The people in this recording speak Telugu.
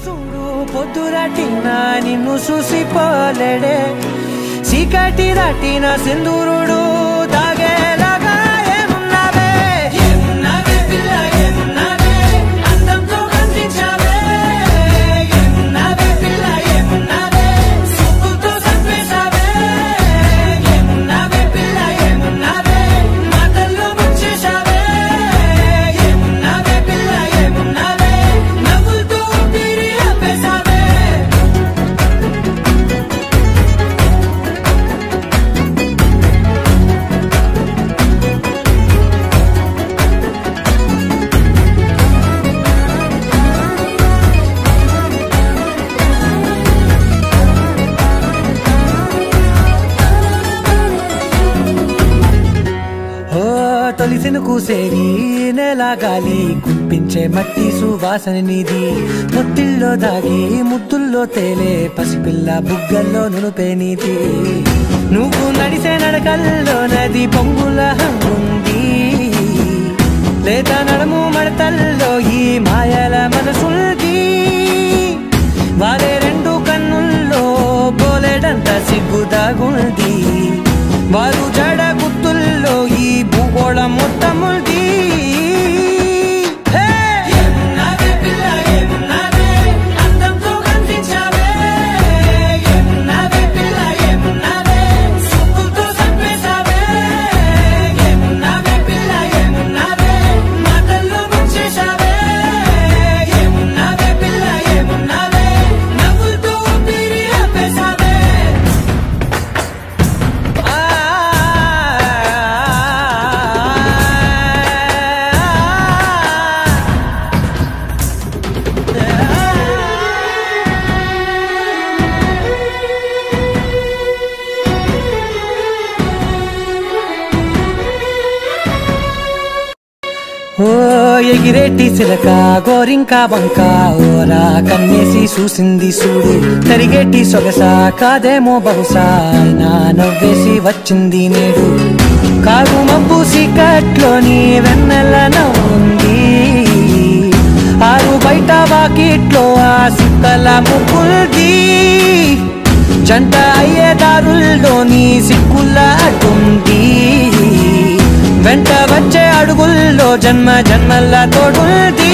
చూడు పొద్దురాటిన నిన్ను చూసిపోలేడే చీకటి దాటిన సింధూరుడు తాగేలాగా ఏమున్నావే ఏమున్నావే పిల్ల ఏమున్నావే అందంతో కనిపించావే ఏమున్నావే పిల్ల ఏమున్నావే చూపుతో చంపేశావే ఏమున్నావే పిల్ల ఏమున్నావే మాటల్లో ముంచేశావే ఏమున్నావే పిల్ల ఏమున్నావే నవ్వులతో ఊపిరి ఆపేశావే ఓ తొలిసిన కూసేరి నెల గాలి కుప్పించే మట్టి సువాసన నీది ముత్తిల్లో దాగి ముద్దుల్లో తేలే పసిపిల్ల బుగ్గల్లో నునుపే నీది నువ్వు నడిసే నడకల్లో నది పొంగుల హంగుంది లేదా నడము మడతల్లో ఈ మాయల మనసుల్ది వారే రెండు కన్నుల్లో పోలేడంత సిగ్గు దాగుంది వారు జడ గుర్తుల్లో ఈ భూగోళం మొత్తముంది హే! ఏమున్నావే పిల్ల, ఏమున్నావే? అందంతో కనిపించావే. ఏమున్నావే పిల్ల, ఏమున్నావే? చూపుతో చంపేశావే. ఏమున్నావే పిల్ల, ఏమున్నావే? మాటల్లో ముంచేశావే. ఏమున్నావే పిల్ల, ఏమున్నావే? నవ్వులతో ఊపిరి ఆపేశావే. ఓ ఎగిరేటి సిలక గోరింక వంక ఓరా కన్నేసి చూసింది చూడు తరిగేటి సొగస కాదేమో బహుశా నా నవ్వేసి వచ్చింది నేడు కారు మబ్బు సీకట్లోని వెన్నెల నవ్వుంది ఆరు బయట వాకిట్లో ఆ సుక్కల ముగ్గుల్ది జంట అయ్యే దారుల్లోని సిక్కుల అడ్డుంది వెంట వచ్చే అడుగుల్లో జన్మ జన్మల తోడుంది